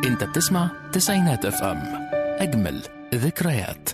انت بتسمع تسعينات اف ام اجمل ذكريات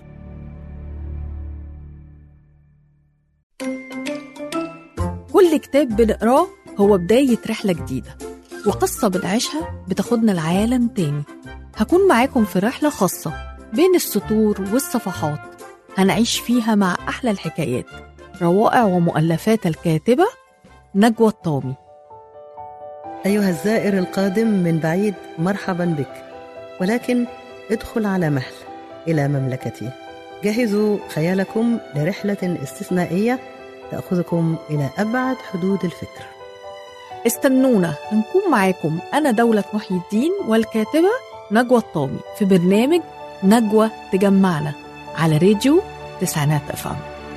كل كتاب بنقراه هو بداية رحلة جديدة وقصة بنعيشها بتاخدنا لعالم تاني هكون معاكم في رحلة خاصة بين السطور والصفحات هنعيش فيها مع أحلى الحكايات روائع ومؤلفات الكاتبة نجوى الطامي أيها الزائر القادم من بعيد مرحبا بك ولكن ادخل على مهل إلى مملكتي جهزوا خيالكم لرحلة استثنائية تأخذكم إلى أبعد حدود الفكر استنونا هنكون معاكم أنا دولة محي الدين والكاتبة نجوى الطامي في برنامج نجوى تجمعنا على راديو تسعينات أفهم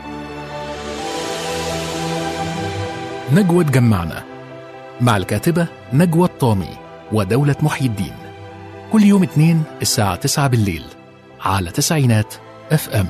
نجوى تجمعنا مع الكاتبة نجوى الطامي ودولة محي الدين كل يوم اثنين الساعة 9 بالليل على تسعينات اف ام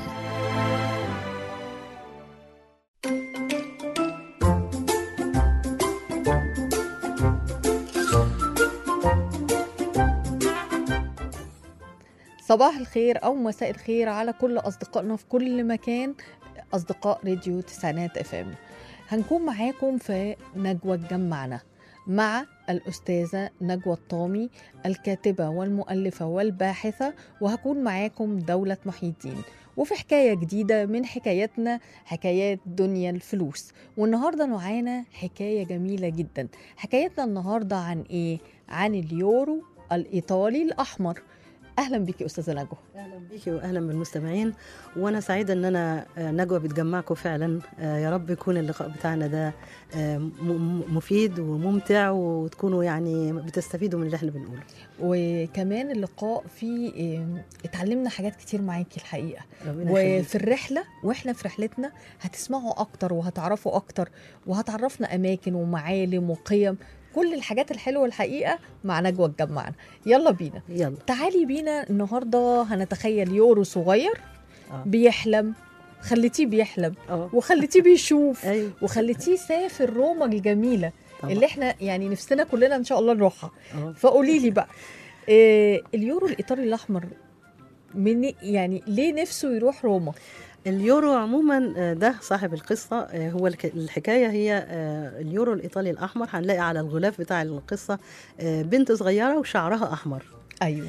صباح الخير أو مساء الخير على كل أصدقائنا في كل مكان أصدقاء راديو تسعينات اف ام هنكون معاكم في نجوى تجمعنا مع الأستاذة نجوى الطامي الكاتبة والمؤلفة والباحثة وهكون معاكم دولة محي الدين وفي حكاية جديدة من حكاياتنا حكايات دنيا الفلوس والنهاردة معانا حكاية جميلة جدا حكايتنا النهاردة عن إيه؟ عن اليورو الإيطالي الأحمر أهلا بك أستاذة نجوى أهلا بيكي وأهلا بالمستمعين وأنا سعيدة إن أنا آه، نجوى بتجمعكم فعلا آه، يا رب يكون اللقاء بتاعنا ده آه، م- م- مفيد وممتع وتكونوا يعني بتستفيدوا من اللي احنا بنقوله وكمان اللقاء فيه إيه، اتعلمنا حاجات كتير معاكي الحقيقة ربنا يخليك. وفي الرحلة واحنا في رحلتنا هتسمعوا أكتر وهتعرفوا أكتر وهتعرفنا أماكن ومعالم وقيم كل الحاجات الحلوة الحقيقة مع نجوى تجمعنا يلا بينا يلا تعالي بينا النهاردة هنتخيل يورو صغير آه. بيحلم خليتيه بيحلم اه وخليتيه بيشوف ايوه وخليتيه يسافر روما الجميلة طبعا. اللي احنا يعني نفسنا كلنا ان شاء الله نروحها اه فقولي لي بقى إيه اليورو الايطالي الاحمر من يعني ليه نفسه يروح روما اليورو عموما آه، ده صاحب القصة آه، هو الك- الحكاية هي آه، اليورو الإيطالي الأحمر هنلاقي على الغلاف بتاع القصة آه، بنت صغيرة وشعرها أحمر ايوه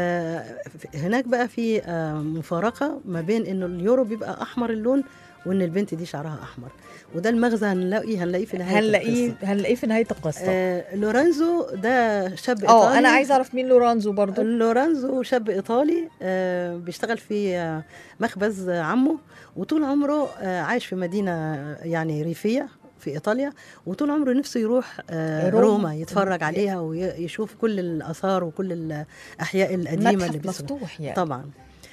فهناك بقى في آه، مفارقة ما بين إنه اليورو بيبقى أحمر اللون وإن البنت دي شعرها أحمر وده المغزى هنلاقيه هنلاقيه في نهاية هنلاقيه القصة. هنلاقيه في نهايه القصه آه لورانزو ده شاب إيطالي اه انا عايزه اعرف مين لورانزو برضو لورانزو شاب ايطالي آه، بيشتغل في آه، مخبز آه، عمه وطول عمره آه، عايش في مدينه آه، يعني ريفيه في ايطاليا وطول عمره نفسه يروح آه، روما. روما يتفرج عليها ويشوف كل الاثار وكل الاحياء القديمه اللي متحف بيسمع. مفتوح يعني طبعا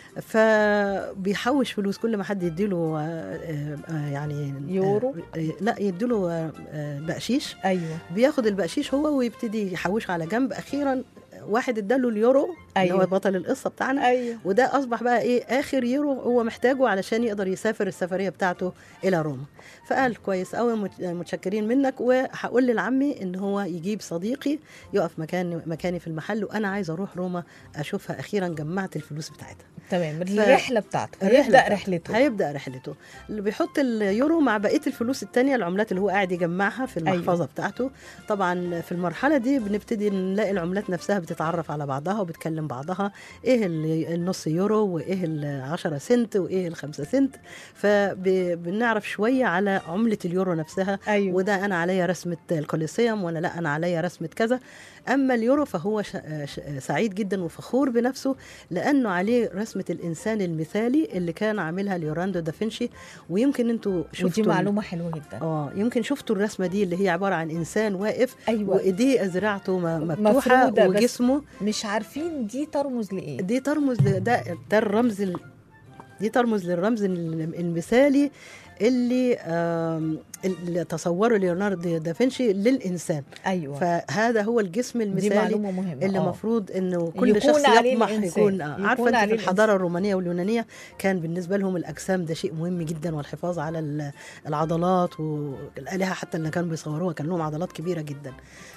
فبيحوش فلوس كل ما حد يديله آه، آه، آه، يعني يورو؟ آه، لا يديله آه، آه، بقشيش ايوه بياخد البقشيش هو ويبتدي يحوشه على جنب اخيرا واحد اداله اليورو اللي أيوة. هو بطل القصه بتاعنا ايوه وده اصبح بقى ايه اخر يورو هو محتاجه علشان يقدر يسافر السفريه بتاعته الى روما فقال كويس قوي مت- متشكرين منك وهقول لعمي ان هو يجيب صديقي يقف مكان مكاني في المحل وانا عايز اروح روما اشوفها اخيرا جمعت الفلوس بتاعتها تمام الرحله بتاعته الرحلة هيبدا بتاعته. رحلته هيبدا رحلته اللي بيحط اليورو مع بقيه الفلوس التانية العملات اللي هو قاعد يجمعها في المحفظه أيوه. بتاعته طبعا في المرحله دي بنبتدي نلاقي العملات نفسها بتتعرف على بعضها وبتكلم بعضها ايه ال- النص يورو وايه العشرة سنت وايه الخمسة سنت فبنعرف شويه على عمله اليورو نفسها ايوه وده انا عليا رسمه الكوليسيوم وانا لا انا عليا رسمه كذا اما اليورو فهو ش... ش... سعيد جدا وفخور بنفسه لانه عليه رسمه الانسان المثالي اللي كان عاملها ليوراندو دافنشي ويمكن انتوا شفتوا ودي ال- معلومه حلوه جدا اه يمكن شفتوا الرسمه دي اللي هي عباره عن انسان واقف ايوه وايديه ذراعته م- مفتوحه مفرودة بس وجسمه مش عارفين دي ترمز لايه دي ترمز ل- ده ده الرمز ال... دي ترمز للرمز ال- المثالي اللي آم، اللي تصوره ليوناردو دافنشي للانسان ايوه فهذا هو الجسم دي المثالي معلومه مهمه اللي آه. المفروض انه كل يكون شخص عليه يطمح الإنسان. يكون آه، يكون عارفه انت عليه في الحضاره الرومانيه واليونانيه كان بالنسبه لهم الاجسام ده شيء مهم جدا والحفاظ على ال- العضلات والالهه حتى اللي كانوا بيصوروها كان لهم عضلات كبيره جدا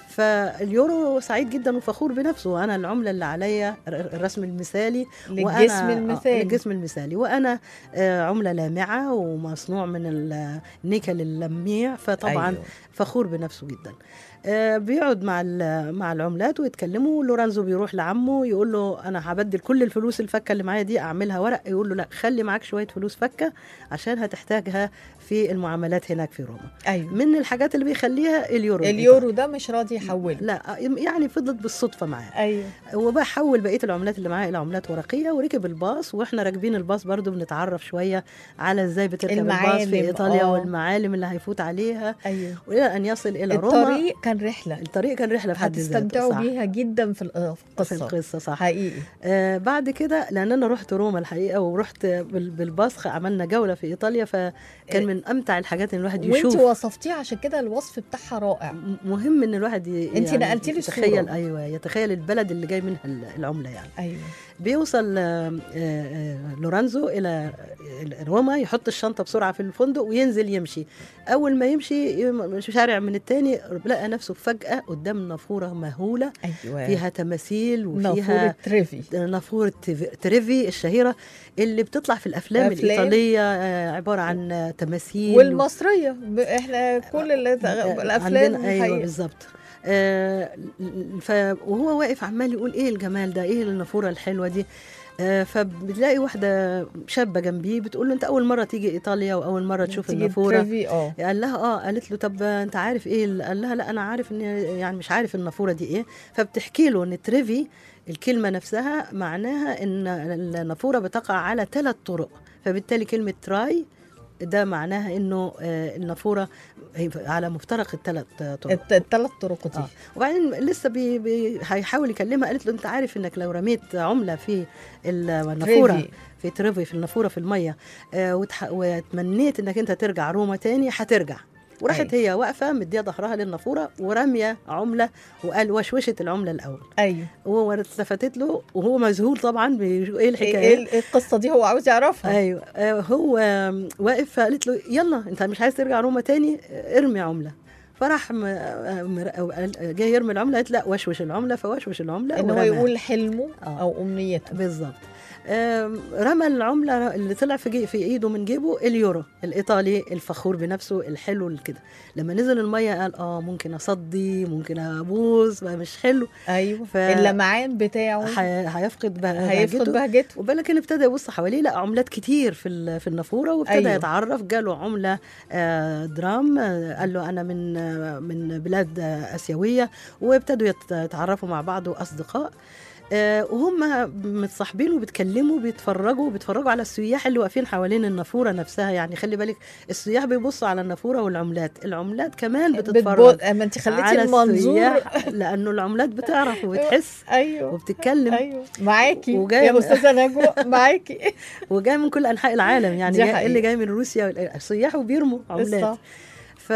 فاليورو سعيد جدا وفخور بنفسه انا العمله اللي عليا الرسم المثالي للجسم وأنا- آه، المثالي للجسم المثالي وانا آه، عمله لامعه ومصنوع من النيكل اللميع فطبعا أيوة. فخور بنفسه جدا آه، بيقعد مع ال- مع العملات ويتكلموا لورانزو بيروح لعمه يقول له انا هبدل كل الفلوس الفكه اللي معايا دي اعملها ورق يقول له لا خلي معاك شويه فلوس فكه عشان هتحتاجها في المعاملات هناك في روما ايوه من الحاجات اللي بيخليها اليورو اليورو ده مش راضي يحوله لا يعني فضلت بالصدفه معاه ايوه وبقى حول بقيه العملات اللي معاه الى عملات ورقيه وركب الباص واحنا راكبين الباص برضو بنتعرف شويه على ازاي بتركب الباص المعالم، في ايطاليا آه. والمعالم اللي هيفوت عليها ايوه والى ان يصل الى روما الطريق كان رحله الطريق كان رحله في حد ذاته هتستمتعوا صح. بيها جدا في الق- في في القصه القصه صح حقيقي آه بعد كده لان انا رحت روما الحقيقه ورحت بال- بالباص عملنا جوله في ايطاليا فكان من امتع الحاجات ان الواحد وانت يشوف وصفتيها عشان كده الوصف بتاعها رائع م- مهم ان الواحد ي... انت نقلتي لي يتخيل الصورة. ايوه يتخيل البلد اللي جاي منها ال- العمله يعني ايوه بيوصل آه، آه، لورانزو الى روما يحط الشنطه بسرعه في الفندق وينزل يمشي اول ما يمشي يم- شارع من التاني لقى نفسه فجاه قدام نافوره مهوله ايوه فيها تماثيل نافوره وفيها تريفي نافورة تيف- تريفي الشهيرة اللي بتطلع في الأفلام أفلام. الإيطالية آه، عبارة عن آه، تماثيل والمصريه ب- احنا كل اللي آه، الافلام عندنا أيوة الحقيقة. بالظبط آه، ف... وهو واقف عمال يقول ايه الجمال ده ايه النافوره الحلوه دي آه، فبتلاقي واحده شابه جنبيه بتقول له انت اول مره تيجي ايطاليا واول مره تشوف تيجي النافوره تريفي اه قال لها اه قالت له طب انت عارف ايه ال- قال لها لا انا عارف ان يعني مش عارف النافوره دي ايه فبتحكي له ان تريفي الكلمه نفسها معناها ان النافوره بتقع على ثلاث طرق فبالتالي كلمه تراي ده معناها انه آه، النافوره هي على مفترق الثلاث طرق الثلاث طرق دي آه. وبعدين لسه بي بي هيحاول يكلمها قالت له انت عارف انك لو رميت عمله في النافوره تريفي. في تريفي في النافوره في الميه آه وتح... وتمنيت انك انت ترجع روما تاني هترجع وراحت هي واقفه مديه ظهرها للنافوره وراميه عمله وقال وشوشت العمله الاول ايوه وهو التفتت له وهو مذهول طبعا بايه ايه الحكايه إيه القصه دي هو عاوز يعرفها ايوه آه، هو آم، واقف فقالت له يلا انت مش عايز ترجع روما تاني آه، ارمي عمله فراح م- آه، مر- أو قال- جاي يرمي العمله قالت لا وشوش العمله فوشوش العمله ان هو ورماها. يقول حلمه آه. او امنيته بالظبط آم، رمى العملة اللي طلع في, جي في ايده من جيبه اليورو الايطالي الفخور بنفسه الحلو كده لما نزل المية قال اه ممكن اصدي ممكن ابوظ بقى مش حلو ايوه ف- اللمعان بتاعه هي- هيفقد بقى هيفقد بهجته وبالك ابتدى يبص حواليه لقى عملات كتير في ال- في النافوره وابتدى أيوه. أيوه. يتعرف جاله عمله آه، درام آه، قال له انا من آه، من بلاد آه، اسيويه وابتدوا يت- يتعرفوا مع بعض واصدقاء آه، وهم متصاحبين وبيتكلموا بيتفرجوا بيتفرجوا على السياح اللي واقفين حوالين النافوره نفسها يعني خلي بالك السياح بيبصوا على النافوره والعملات العملات كمان بتتفرج بتبص ما انت خليتي على المنظور السياح لانه العملات بتعرف وبتحس ايوه وبتتكلم ايوه معاكي وجاي يا من- استاذه نجوى معاكي وجاي من كل انحاء العالم يعني دي جاي حقيقة. اللي جاي من روسيا السياح وبيرموا عملات صح. ف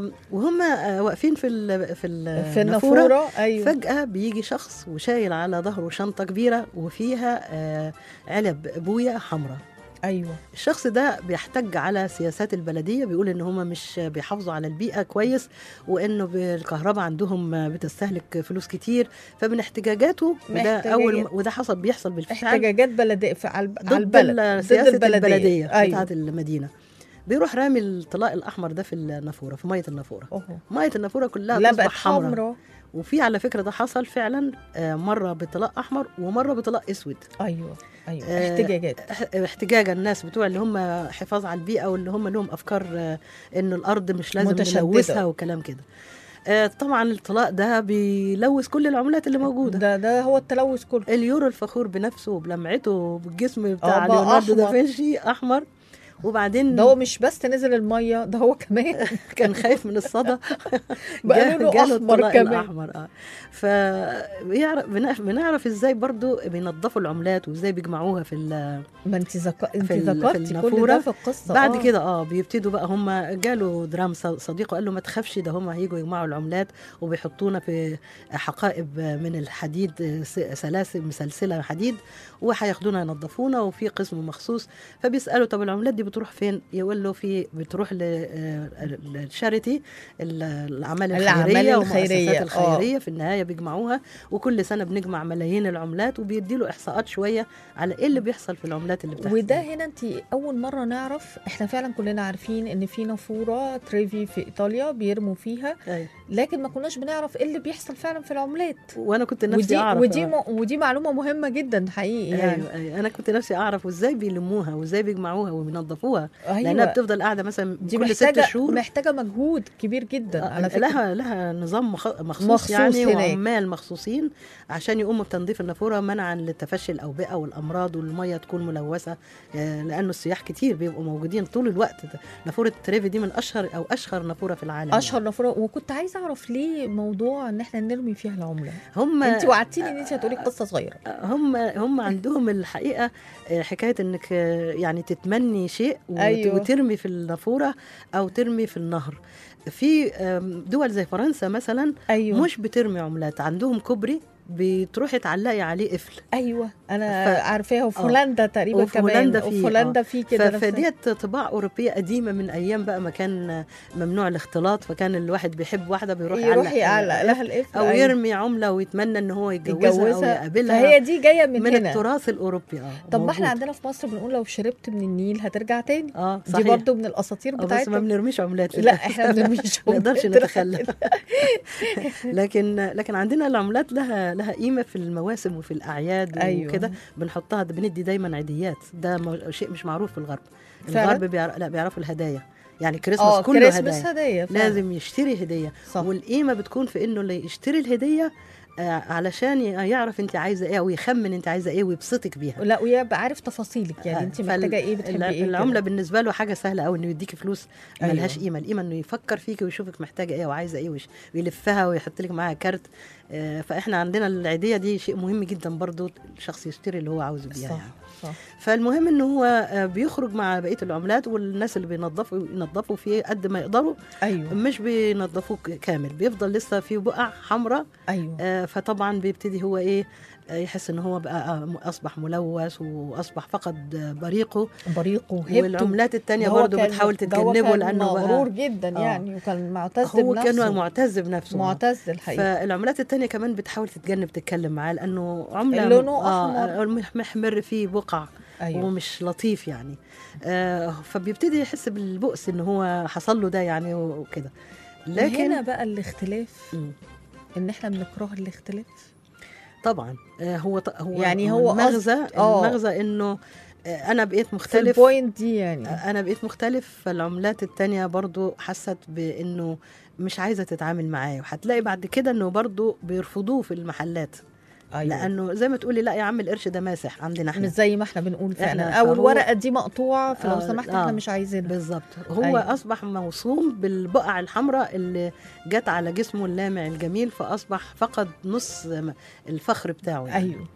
وهم آه، واقفين في ال... في ال- في النافوره النافوره ايوه فجاه بيجي شخص وشايل على ظهره شنطه كبيره وفيها آه، علب بويه حمراء ايوه الشخص ده بيحتج على سياسات البلديه بيقول ان هم مش بيحافظوا على البيئه كويس وانه الكهرباء عندهم بتستهلك فلوس كتير فمن احتجاجاته وده محتجاجات. اول وده حصل بيحصل بالفعل احتجاجات بلديه في على الب- على ضد البلد ال- سياسه البلديه, البلدية ايوه بتاعت المدينه بيروح رامي الطلاق الاحمر ده في النافوره في ميه النافوره أوه. ميه النافوره كلها لا تصبح بقت حمراء حمراء وفي على فكره ده حصل فعلا آه، مره بطلاق احمر ومره بطلاق اسود ايوه ايوه آه، احتجاجات اح- احتجاج الناس بتوع اللي هم حفاظ على البيئه واللي هم لهم افكار آه، انه الارض مش لازم متشددة. نلوثها وكلام كده آه، طبعا الطلاق ده بيلوث كل العملات اللي موجوده ده ده هو التلوث كله اليورو الفخور بنفسه وبلمعته وبالجسم بتاع آه، بقى ليوناردو أحمر. دافنشي احمر وبعدين ده هو مش بس نزل الميه ده هو كمان كان خايف من الصدى بقى جا- لونه جاله أحمر الطلاق كمان. الاحمر اه فبيعرف بنعرف, بنعرف ازاي برضو بينظفوا العملات وازاي بيجمعوها في ال- ما انت زك... انت في ال- في ذكرتي كل النافورة. ده في القصه بعد آه. كده اه بيبتدوا بقى هم جاله درام ص- صديقه قال له ما تخافش ده هم هيجوا يجمعوا العملات وبيحطونا في حقائب من الحديد س- سلاسل مسلسله حديد وهياخدونا ينظفونا وفي قسم مخصوص فبيسالوا طب العملات دي بتروح فين؟ يقول له في بتروح للشاريتي الاعمال الأعمال الخيريه الخيرية، والمؤسسات آه. الخيريه في النهايه بيجمعوها وكل سنه بنجمع ملايين العملات وبيدي له احصاءات شويه على ايه اللي بيحصل في العملات اللي بتحصل وده هنا انت اول مره نعرف احنا فعلا كلنا عارفين ان في نافوره تريفي في ايطاليا بيرموا فيها أيوة. لكن ما كناش بنعرف ايه اللي بيحصل فعلا في العملات وانا كنت نفسي ودي اعرف ودي آه. م... ودي معلومه مهمه جدا حقيقي يعني ايوه ايوه انا كنت نفسي اعرف وازاي بيلموها وازاي بيجمعوها وبينظفوها ايوه لانها بتفضل قاعده مثلا دي كل محتاجه ست شهور محتاجه مجهود كبير جدا آه، على فكره لها لها نظام مخ- مخصوص, مخصوص يعني هناك. وعمال مخصوصين عشان يقوموا بتنظيف النافوره منعا لتفشي الاوبئه والامراض والميه تكون ملوثه آه، لانه السياح كتير بيبقوا موجودين طول الوقت ده. نافوره تريفي دي من اشهر او اشهر نافوره في العالم اشهر نافوره وكنت عايزه اعرف ليه موضوع ان احنا نرمي فيها العمله هم انت وعدتيني ان انت هتقولي قصه صغيره هم هم عندهم الحقيقه آه، حكايه انك آه، يعني تتمني شيء وت- أيوة. وترمي في النافوره او ترمي في النهر في آم، دول زي فرنسا مثلا ايوه مش بترمي عملات عندهم كوبري بتروحي تعلقي عليه قفل ايوه انا ف- عارفاها وفي هولندا تقريبا وفي كمان هولندا في- وفي هولندا في ف- كده نفس- فديت طباع اوروبيه قديمه من ايام بقى ما كان ممنوع الاختلاط فكان الواحد بيحب واحده بيروح يروح يعلق يعلق لها القفل او أيوة. يرمي عمله ويتمنى ان هو يتجوزها, او يتجوزها يقابلها فهي دي جايه من, من هنا التراث الاوروبي اه طب ما احنا موجود. عندنا في مصر بنقول لو شربت من النيل هترجع تاني اه دي صحيح برضو من الاساطير آه، بس ما بتاعتنا بنرميش عملات لا احنا ما بنرميش ما نقدرش عملات. نتخلى لكن لكن عندنا العملات لها لها قيمه في المواسم وفي الاعياد أيوة. وكده بنحطها بندي دايما عيديات ده مو- شيء مش معروف في الغرب فعلا؟ الغرب بيعرف لا بيعرفوا الهدايا يعني اه كريسماس كله كريسماس هدايا هديه فعلا. لازم يشتري هديه صح والقيمه بتكون في انه اللي يشتري الهديه آه، علشان ي- يعرف انت عايزه ايه ويخمن انت عايزه ايه ويبسطك بيها لا ويبقى عارف تفاصيلك يعني آه، انت فال- محتاجه ايه بتحبي الع- ايه العمله كده. بالنسبه له حاجه سهله قوي انه يديكي فلوس أيوة. ملهاش قيمه القيمه انه يفكر فيكي ويشوفك محتاجه ايه وعايزه ايه ويش- ويلفها ويحط لك معاها كارت آه، فاحنا عندنا العيديه دي شيء مهم جدا برضو الشخص يشتري اللي هو عاوزه بيها صح يعني. صح فالمهم ان هو آه، بيخرج مع بقيه العملات والناس اللي بينظفوا ينظفوا فيه قد ما يقدروا ايوه مش بينظفوه ك- كامل بيفضل لسه في بقع حمراء ايوه آه، فطبعا بيبتدي هو ايه آه، يحس ان هو بقى آه، اصبح ملوث واصبح فقد آه، بريقه بريقه وهيبته والعملات التانية ده هو برضه كان- بتحاول ده هو تتجنبه كان لانه مغرور بقى جدا آه. يعني وكان معتز هو بنفسه كان معتز بنفسه معتز الحقيقه فالعملات التانية كمان بتحاول تتجنب تتكلم معاه لانه عمله لونه آه أحمر. محمر فيه بقع ايوه ومش لطيف يعني آه فبيبتدي يحس بالبؤس ان هو حصل له ده يعني وكده لكن هنا لكن بقى الاختلاف مم. ان احنا بنكره الاختلاف طبعا آه هو ط- هو يعني هو المغزى قصد- آه. المغزى انه آه انا بقيت في مختلف البوينت دي يعني انا بقيت مختلف فالعملات التانية برضو حست بانه مش عايزه تتعامل معاه وهتلاقي بعد كده انه برضو بيرفضوه في المحلات أيوة. لانه زي ما تقولي لا يا عم القرش ده ماسح عندنا مش احنا زي ما احنا بنقول فعلا إحنا او فهو- الورقه دي مقطوعه فلو آه، سمحت آه. احنا مش عايزينها بالظبط هو أيوة. أيوة. اصبح موصوم بالبقع الحمراء اللي جت على جسمه اللامع الجميل فاصبح فقد نص الفخر بتاعه يعني. ايوه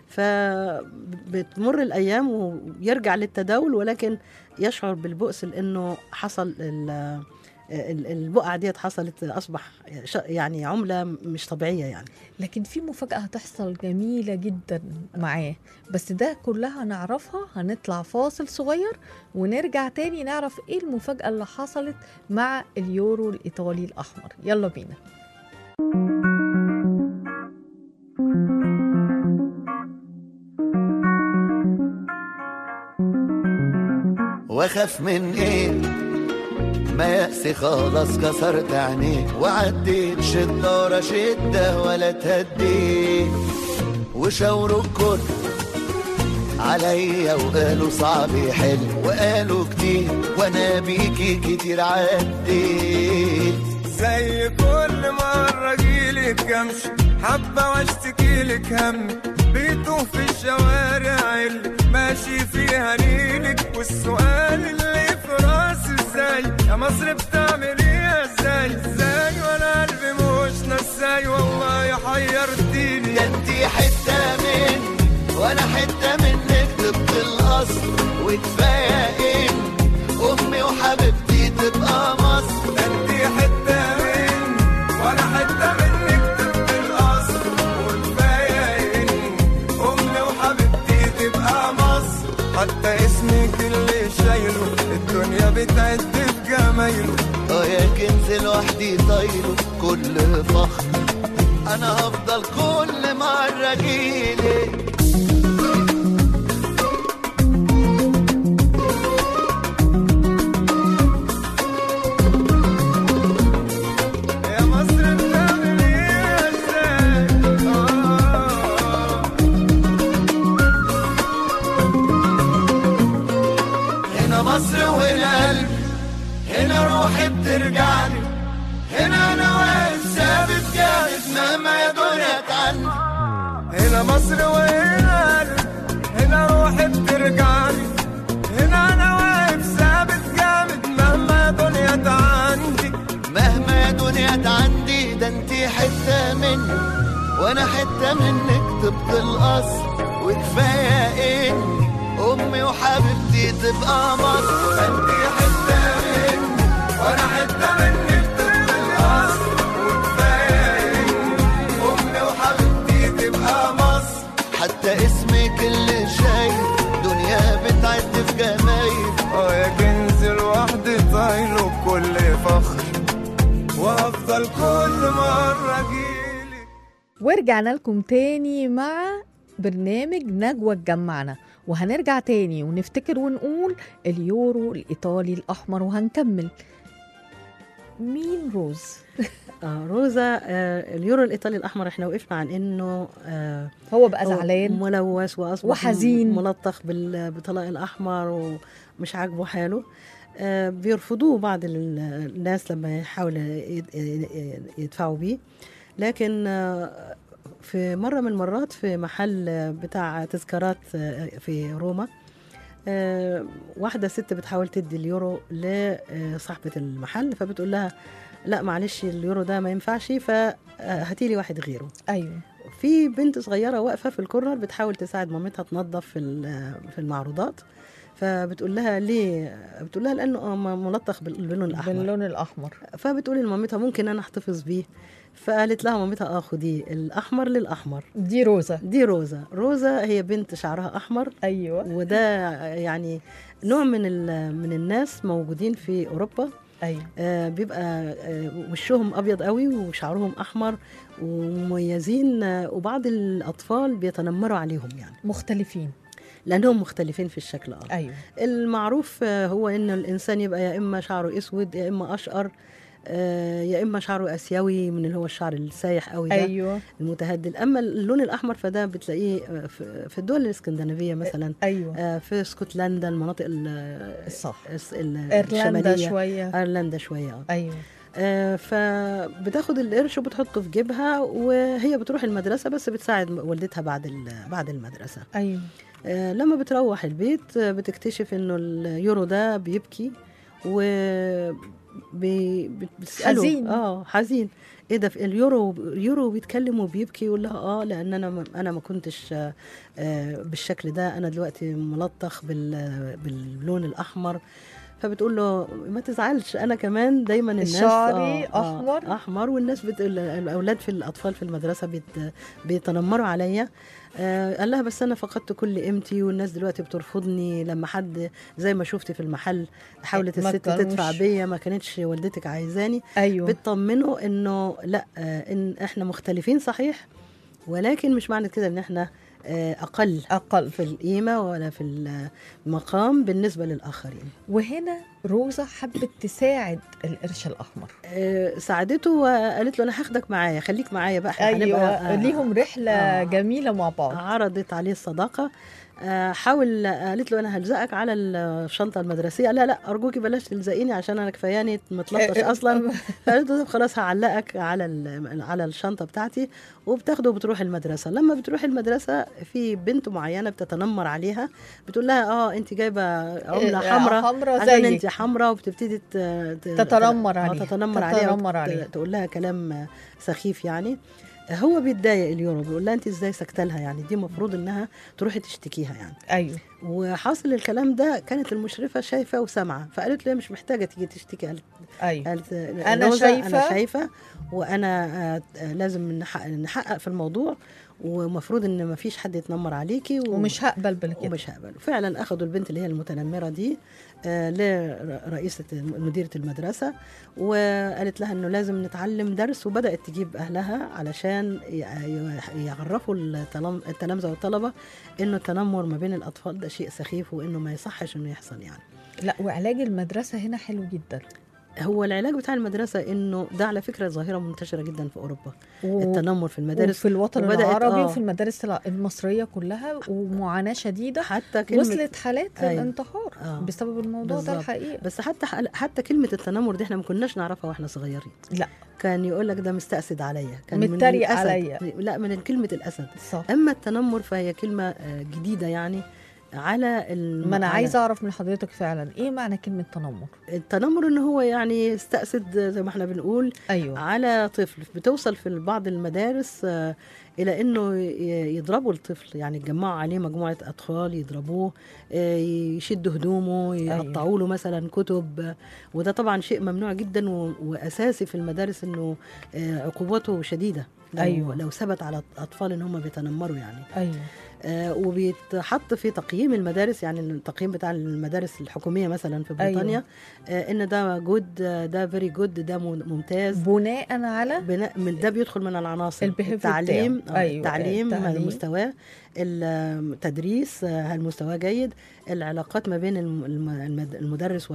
فبتمر الايام ويرجع للتداول ولكن يشعر بالبؤس لانه حصل ال- ال- البقعه ديت حصلت اصبح ش- يعني عمله مش طبيعيه يعني لكن في مفاجاه هتحصل جميله جدا معاه بس ده كلها نعرفها هنطلع فاصل صغير ونرجع تاني نعرف ايه المفاجاه اللي حصلت مع اليورو الايطالي الاحمر يلا بينا واخاف من ايه ما يأسي خلاص كسرت عينيه وعديت شدة ورا شدة ولا تهديت وشاوروا الكل عليا وقالوا صعب يحل وقالوا كتير وانا بيكي كتير عديت زي كل مرة جيلك امشي حبة واشتكي لك همي بيتوه في الشوارع اللي ماشي فيها نيلك والسؤال اللي في راسي ازاي يا مصر بتعمل ايه ازاي ازاي وانا قلبي مش نساي والله حيرتيني ده انتي حتة مني وانا حتة منك طبق الاصل وكفاية ان امي وحبيبتي تبقى مصر انتي حتة مني وانا حتة منك طب الاصل وكفاية ان امي وحبيبتي تبقى مصر حتى اسمك اللي شايله الدنيا بتعد بجمايله اه يا كنز لوحدي طايله كل فخر انا هفضل كل مرة جيلك يا مصر بتعمل ايه ازاي آه. هنا مصر وهنا قلبي هنا روحي بترجعني هنا انا واقف ثابت جامد مهما يا دنيا تعني هنا مصر وهنا قلبي هنا روحي بترجعني هنا انا واقف ثابت جامد مهما دنيا عندي مهما يا دنيا عندي ده انتي حتة مني وانا حتة منك طبق الاصل وكفاية اني امي وحبيبتي تبقى مصر انتي حتة مني وانا حتة منك طب الاصل وكفاية إني امي وحبيبتي تبقى مصر حتى اسمك اللي شايل دنيا بتعد في جمايل اه يا كنز لوحدي طايله بكل فخر وافضل كل مرة اجيلك ورجعنا لكم تاني مع برنامج نجوى تجمعنا وهنرجع تاني ونفتكر ونقول اليورو الإيطالي الأحمر وهنكمل مين روز؟ آه روزا آه اليورو الايطالي الاحمر احنا وقفنا عن انه آه هو بقى هو زعلان ملوث واصبح وحزين. ملطخ بال- بالطلاق الاحمر ومش عاجبه حاله آه بيرفضوه بعض ال- الناس لما يحاولوا يد- يدفعوا بيه لكن آه في مره من المرات في محل آه، بتاع تذكارات آه، في روما آه، واحدة ست بتحاول تدي اليورو لصاحبة المحل فبتقول لها لا معلش اليورو ده ما ينفعش فهاتي لي واحد غيره أيوه في بنت صغيره واقفه في الكورنر بتحاول تساعد مامتها تنظف في ال- في المعروضات فبتقول لها ليه بتقول لها لانه م- ملطخ بال- باللون الاحمر باللون الأحمر فبتقول لمامتها ممكن انا احتفظ بيه فقالت لها مامتها اه خديه الاحمر للاحمر دي روزة دي روزا روزا هي بنت شعرها احمر أيوه وده يعني نوع من ال- من الناس موجودين في اوروبا أيوه آه، بيبقى آه، وشهم ابيض قوي وشعرهم احمر ومميزين آه، وبعض الاطفال بيتنمروا عليهم يعني مختلفين لانهم مختلفين في الشكل اه أيوه المعروف آه، هو ان الانسان يبقى يا اما شعره اسود يا اما اشقر آه، يا اما شعره اسيوي من اللي هو الشعر السايح قوي ده أيوه المتهدل اما اللون الاحمر فده بتلاقيه آه، في في الدول الاسكندنافيه مثلا أيوه آه، في اسكتلندا المناطق ال- الصح الس- ال- إيرلندا الشمالية. شوية ايرلندا شويه آه. أيوه آه، فبتاخد القرش وبتحطه في جيبها وهي بتروح المدرسة بس بتساعد والدتها بعد ال- بعد المدرسة أيوه آه، لما بتروح البيت آه، بتكتشف انه اليورو ده بيبكي و بي- بت- بتسأله حزين. اه حزين ايه ده في اليورو اليورو بيتكلم وبيبكي يقول لها اه لان انا ما انا ما كنتش آه، آه، بالشكل ده انا دلوقتي ملطخ بال- باللون الاحمر فبتقول له ما تزعلش انا كمان دايما الناس شعري أحمر. احمر والناس بت... الاولاد في الاطفال في المدرسه بيت... بيتنمروا عليا آه قال لها بس انا فقدت كل قيمتي والناس دلوقتي بترفضني لما حد زي ما شفتي في المحل حاولت ما الست تدفع كانوش- بيا ما كانتش والدتك عايزاني أيوه بتطمنه انه لا آه ان احنا مختلفين صحيح ولكن مش معنى كده ان احنا آه اقل أقل في القيمه ولا في المقام بالنسبه للاخرين وهنا روزا حبت تساعد القرش الاحمر آه، ساعدته وقالت له انا هاخدك معايا خليك معايا بقى إحنا ايوه هنبقى، آه، ليهم رحله آه. جميله مع بعض عرضت عليه الصداقه آه، حاول قالت له انا هلزقك على الشنطه المدرسيه لا لا ارجوكي بلاش تلزقيني عشان انا كفاياني متلطش اصلا فقالت له طب خلاص هعلقك على ال- على الشنطه بتاعتي وبتاخده وبتروح المدرسه لما بتروح المدرسه في بنت معينه بتتنمر عليها بتقول لها اه انت جايبه عمله إيه، حمراء حمراء عشان زيك. انت حمراء وبتبتدي ت- ت- تتنمر آه، عليها. تتنمر عليها تتنمر وت- عليها. تقول لها كلام آه، سخيف يعني هو بيتضايق اليورو بيقول لها انت ازاي سكت لها يعني دي المفروض انها تروحي تشتكيها يعني ايوه وحاصل الكلام ده كانت المشرفه شايفه وسامعه فقالت له هي مش محتاجه تيجي تشتكي قالت, ايوه قالت أنا روزا انا شايفة- شايفه وانا آه، آه، لازم نحقق, نحقق في الموضوع ومفروض ان ما فيش حد يتنمر عليكي و... ومش هقبل بالكده ومش هقبل فعلا اخذوا البنت اللي هي المتنمره دي آه، لرئيسه مديره المدرسه وقالت لها انه لازم نتعلم درس وبدات تجيب اهلها علشان ي- ي- يعرفوا التلام- التلامذه والطلبه انه التنمر ما بين الاطفال ده شيء سخيف وانه ما يصحش انه يحصل يعني لا وعلاج المدرسه هنا حلو جدا هو العلاج بتاع المدرسه انه ده على فكره ظاهره منتشره جدا في اوروبا و... التنمر في المدارس وفي الوطن وبدأت- العربي آه. وفي المدارس الع- المصريه كلها ومعاناه شديده حتى كلمه وصلت حالات أيوة. الانتحار آه. بسبب الموضوع ده بالظبط. الحقيقه بس حتى حتى كلمه التنمر دي احنا ما كناش نعرفها واحنا صغيرين لا كان يقول لك ده مستأسد عليا كان من متريق الأسد. عليا. لا من كلمة الأسد صح أما التنمر فهي كلمة آه، جديدة يعني على الم... ما انا على عايزه اعرف من حضرتك فعلا ايه معنى كلمه تنمر التنمر ان هو يعني يستأسد زي ما احنا بنقول ايوه على طفل بتوصل في بعض المدارس آه، الى انه ي- يضربوا الطفل يعني يتجمعوا عليه مجموعه اطفال يضربوه آه، يشدوا هدومه يقطعوا له مثلا كتب آه، وده طبعا شيء ممنوع جدا و- واساسي في المدارس انه آه، عقوباته شديده لو أيوة. لو ثبت على الاطفال ان هم بيتنمروا يعني ايوه آه، وبيتحط في تقييم المدارس يعني التقييم بتاع المدارس الحكوميه مثلا في أيوة. بريطانيا آه، ان ده جود ده فيري جود ده مم- ممتاز بناء على بناء من ده بيدخل من العناصر الbehavior التعليم بتاعه. آه، أيوة، التعليم التعليم. هل مستواه التدريس آه، هل مستواه جيد العلاقات ما بين الم- الم- المد- المدرس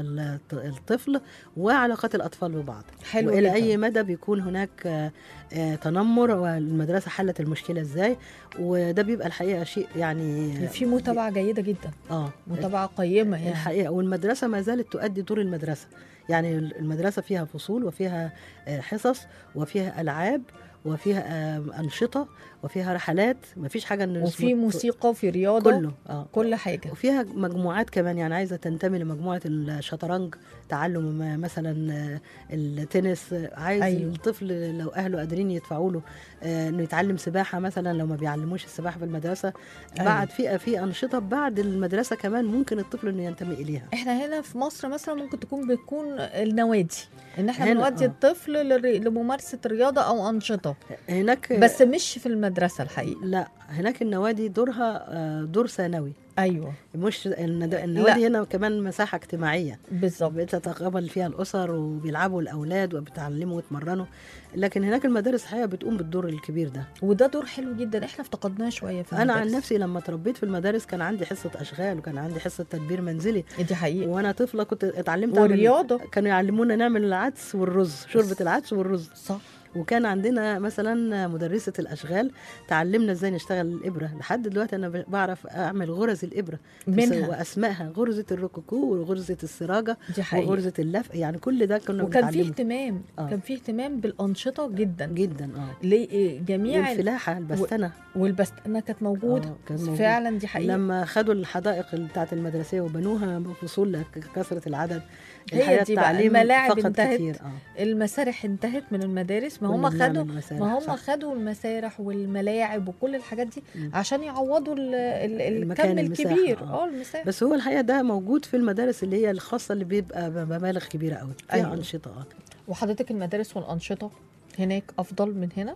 والطفل وعلاقات الاطفال ببعض حلو والى جدا. اي مدى بيكون هناك آه، آه، تنمر والمدرسه حلت المشكله ازاي وده بيبقى الحقيقه شيء يعني في متابعه جيده جدا اه متابعه قيمه يعني الحقيقه والمدرسه ما زالت تؤدي دور المدرسه يعني المدرسه فيها فصول وفيها آه، حصص وفيها العاب وفيها آه، انشطه وفيها رحلات ما فيش حاجه إن وفي اسمه- موسيقى وفي رياضه كله اه كل حاجه وفيها مجموعات كمان يعني عايزه تنتمي لمجموعه الشطرنج تعلم م- مثلا آه، التنس آه، عايز أيوة. أيوه. الطفل لو اهله قادرين يدفعوا له آه، انه يتعلم سباحه مثلا لو ما بيعلموش السباحه في المدرسه أيوة. بعد في في انشطه بعد المدرسه كمان ممكن الطفل انه ينتمي اليها احنا هنا في مصر مثلا ممكن تكون بتكون النوادي ان احنا هنا، بنودي آه. الطفل للر- لممارسه رياضه او انشطه هناك بس مش في المدرسه الحقيقه لا هناك النوادي دورها آه، دور ثانوي ايوه مش الند- النوادي هنا كمان مساحه اجتماعيه بالظبط بتتقابل فيها الاسر وبيلعبوا الاولاد وبيتعلموا ويتمرنوا لكن هناك المدارس الحقيقه بتقوم بالدور الكبير ده وده دور حلو جدا احنا افتقدناه شويه في انا عن المدارس. نفسي لما تربيت في المدارس كان عندي حصه اشغال وكان عندي حصه تدبير منزلي دي حقيقه وانا طفله كنت اتعلمت أعمل- والرياضه كانوا يعلمونا نعمل العدس والرز شوربه العدس والرز صح وكان عندنا مثلا مدرسه الاشغال تعلمنا ازاي نشتغل الابره لحد دلوقتي انا ب- بعرف اعمل غرز الابره منها واسمائها غرزه الروكوكو وغرزه السراجه دي حقيقه وغرزه اللف يعني كل ده كنا وكان في بنتعلمه اهتمام آه. كان في اهتمام بالانشطه جدا جدا اه لجميع والفلاحه البستنه والبستانه كانت موجوده آه، كانت موجودة. فعلا دي حقيقه لما خدوا الحدائق بتاعت المدرسيه وبنوها بفصول لكثره العدد هي الحقيقة دي بقى، التعليم الملاعب فقد انتهت. كتير اه المسارح انتهت من المدارس ما هم كنا بنعمل خدوا مسارح، ما هم صح. خدوا المسارح والملاعب وكل الحاجات دي مم. عشان يعوضوا ال- ال- المكان، الكم المساحة، الكبير آه. اه المساحه بس هو الحقيقه ده موجود في المدارس اللي هي الخاصه اللي بيبقى بمبالغ كبيره قوي فيها أيوة. أيوة. انشطه آه. وحضرتك المدارس والانشطه هناك افضل من هنا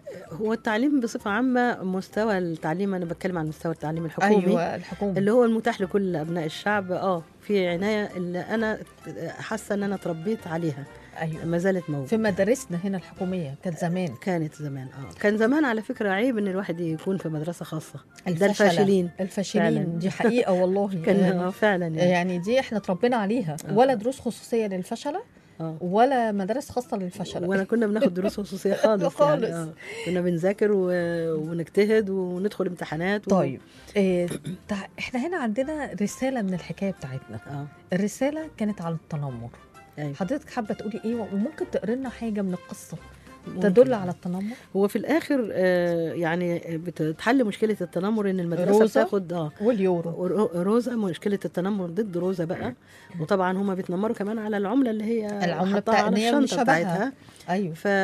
هو التعليم بصفه عامه مستوى التعليم انا بتكلم عن مستوى التعليم الحكومي ايوه الحكومه اللي هو المتاح لكل ابناء الشعب اه في عنايه اللي انا حاسه ان انا اتربيت عليها ايوه ما زالت موجوده في مدارسنا هنا الحكوميه كانت زمان كانت زمان اه كان زمان على فكره عيب ان الواحد يكون في مدرسه خاصه ده الفشلة. الفاشلين الفاشلين فعلاً. دي حقيقه والله كان يعني, اه فعلا يعني يعني دي احنا اتربينا عليها آه. ولا دروس خصوصيه للفشله اه ولا مدارس خاصه للفشله ولا كنا بناخد دروس خصوصيه خالص خالص. يعني آه. كنا بنذاكر و... ونجتهد وندخل امتحانات و... طيب إيه تع- احنا هنا عندنا رساله من الحكايه بتاعتنا اه الرساله كانت على التنمر أيوة. حضرتك حابه تقولي ايه وممكن تقري لنا حاجه من القصه ممكن. تدل على التنمر هو في الاخر آه يعني بتتحل مشكله التنمر ان المدرسه روزا؟ بتاخد اه واليورو رو- روزا مشكله التنمر ضد روزا بقى وطبعا هما بيتنمروا كمان على العمله اللي هي العملة حطاها بتاع- على إن هي الشنطه شبهها. بتاعتها ايوه ف...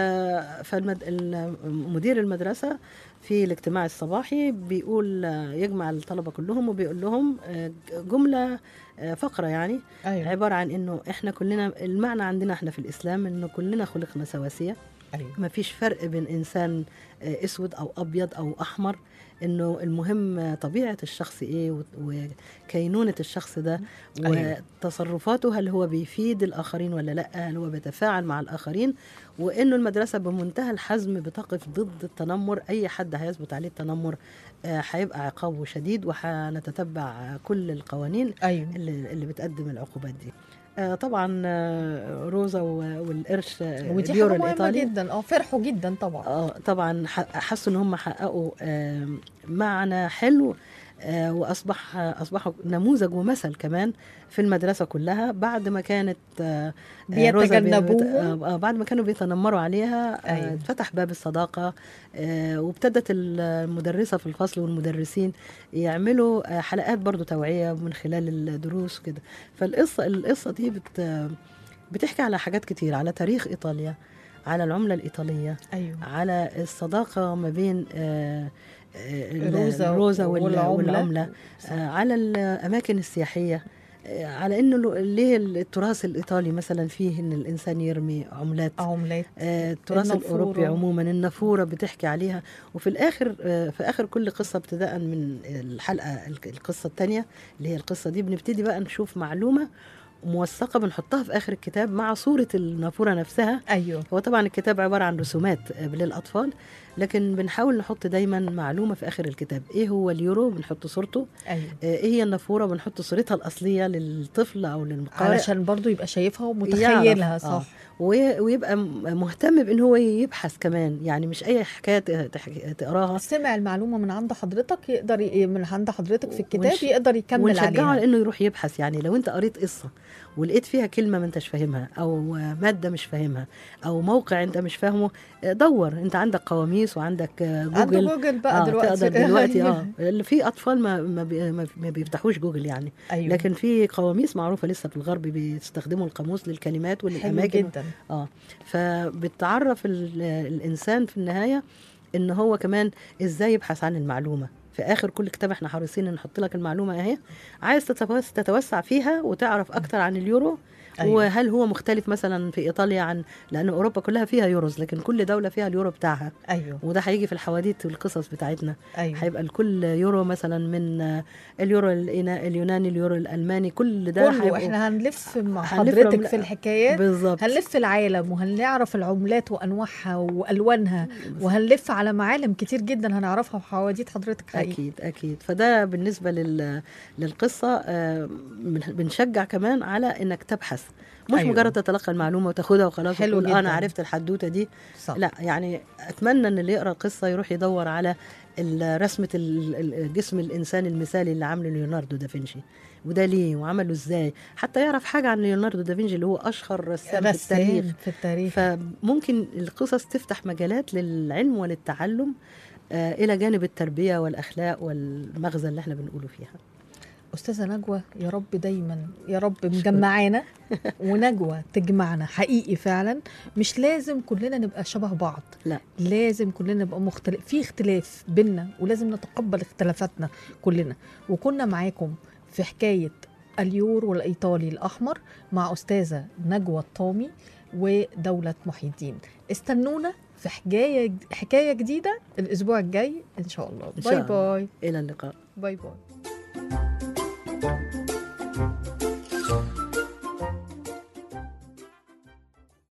فمدير المدرسة في الاجتماع الصباحي بيقول يجمع الطلبة كلهم وبيقول لهم آه، جملة آه، فقرة يعني ايوه عبارة عن انه احنا كلنا المعنى عندنا احنا في الاسلام انه كلنا خلقنا سواسية ايوه ما فيش فرق بين انسان آه، اسود او ابيض او احمر انه المهم آه، طبيعه الشخص ايه و- وكينونه الشخص ده أيوة. وتصرفاته هل هو بيفيد الاخرين ولا لا هل هو بيتفاعل مع الاخرين وانه المدرسه بمنتهى الحزم بتقف ضد التنمر اي حد هيثبت عليه التنمر آه، هيبقى عقابه شديد وهنتتبع كل القوانين ايوه اللي, اللي بتقدم العقوبات دي آه، طبعا آه، روزا و- والقرش آه، ودي اليورو حاجه مهمه الايطالي جدا اه فرحوا جدا طبعا اه طبعا ح- حسوا ان هم حققوا آه، معنى حلو آه، واصبح اصبحوا نموذج ومثل كمان في المدرسه كلها بعد ما كانت آه، آه، روزا بي- بيتجنبوهم. آه، آه، بعد ما كانوا بيتنمروا عليها آه، أيوة. اتفتح باب الصداقه آه، وابتدت المدرسه في الفصل والمدرسين يعملوا آه، حلقات برضو توعيه من خلال الدروس كده فالقصه القصه دي بت بتحكي على حاجات كتير على تاريخ ايطاليا على العمله الايطاليه ايوه على الصداقة ما بين آه، آه، ال- روزا الروزا وال- والعملة. والعملة آه، على الأماكن السياحية آه، على انه لو- ليه التراث الايطالي مثلا فيه ان الانسان يرمي عملات عملات آه، التراث النافورة. الاوروبي عموما النافوره بتحكي عليها وفي الاخر آه، في اخر كل قصه ابتداء من الحلقه الك- القصه الثانيه اللي هي القصه دي بنبتدي بقى نشوف معلومه موثقه بنحطها في اخر الكتاب مع صوره النافوره نفسها ايوه هو طبعا الكتاب عباره عن رسومات آه، للاطفال لكن بنحاول نحط دايما معلومه في اخر الكتاب ايه هو اليورو بنحط صورته ايوه آه، ايه هي النافوره بنحط صورتها الاصليه للطفل او للقارئ علشان برضو يبقى شايفها ومتخيلها يعرف، صح آه. و- ويبقى م- مهتم بان هو يبحث كمان يعني مش اي حكايه ت- تح- تقراها سمع المعلومه من عند حضرتك يقدر ي... من عند حضرتك في الكتاب ونش- يقدر يكمل ونشجعه عليها على انه يروح يبحث يعني لو انت قريت قصه ولقيت فيها كلمه ما انتش فاهمها او ماده مش فاهمها او موقع انت مش فاهمه آه، دور انت عندك قواميس وعندك آه، عنده جوجل جوجل بقى آه دلوقتي تقدر دلوقتي اه اللي في اطفال ما ما, بي ما ما بيفتحوش جوجل يعني ايوه لكن في قواميس معروفه لسه في الغرب بيستخدموا القاموس للكلمات حلو وللاماكن جدا اه فبتعرف ال- الانسان في النهايه ان هو كمان ازاي يبحث عن المعلومه في اخر كل كتاب احنا حريصين ان نحط لك المعلومه اهي عايز تتوس- تتوسع فيها وتعرف اكتر عن اليورو أيوة. وهل هو مختلف مثلا في ايطاليا عن لان اوروبا كلها فيها يوروز لكن كل دوله فيها اليورو بتاعها ايوه وده هيجي في الحواديت والقصص بتاعتنا ايوه هيبقى الكل يورو مثلا من آه، اليورو الإينا- اليوناني اليورو الالماني كل ده كله هيبقوا- احنا هنلف مع هنلف حضرتك العملة- في الحكايات بالظبط هنلف العالم وهنعرف العملات وانواعها والوانها وهنلف على معالم كتير جدا هنعرفها في حواديت حضرتك حقيقي اكيد اكيد فده بالنسبه لل... للقصه آه، بن- بنشجع كمان على انك تبحث مش أيوة. أيوة. مجرد تتلقى المعلومه وتاخدها وخلاص حلو وتقول آه انا جداً. عرفت الحدوته دي صح. لا يعني اتمنى ان اللي يقرا القصه يروح يدور على ال- رسمه ال- ال- جسم الانسان المثالي اللي عامله ليوناردو دافنشي وده ليه وعمله ازاي حتى يعرف حاجه عن ليوناردو دافنشي اللي هو اشهر رسام في التاريخ رسام في التاريخ فممكن القصص تفتح مجالات للعلم وللتعلم آه، الى جانب التربيه والاخلاق والمغزى اللي احنا بنقوله فيها استاذه نجوى يا رب دايما يا رب مجمعانا ونجوى تجمعنا حقيقي فعلا مش لازم كلنا نبقى شبه بعض لا. لازم كلنا نبقى مختلف في اختلاف بينا ولازم نتقبل اختلافاتنا كلنا وكنا معاكم في حكايه اليورو الايطالي الاحمر مع استاذه نجوى الطامي ودوله محي الدين استنونا في حكايه حكايه جديده الاسبوع الجاي ان شاء الله إن شاء باي الله. باي الى اللقاء باي باي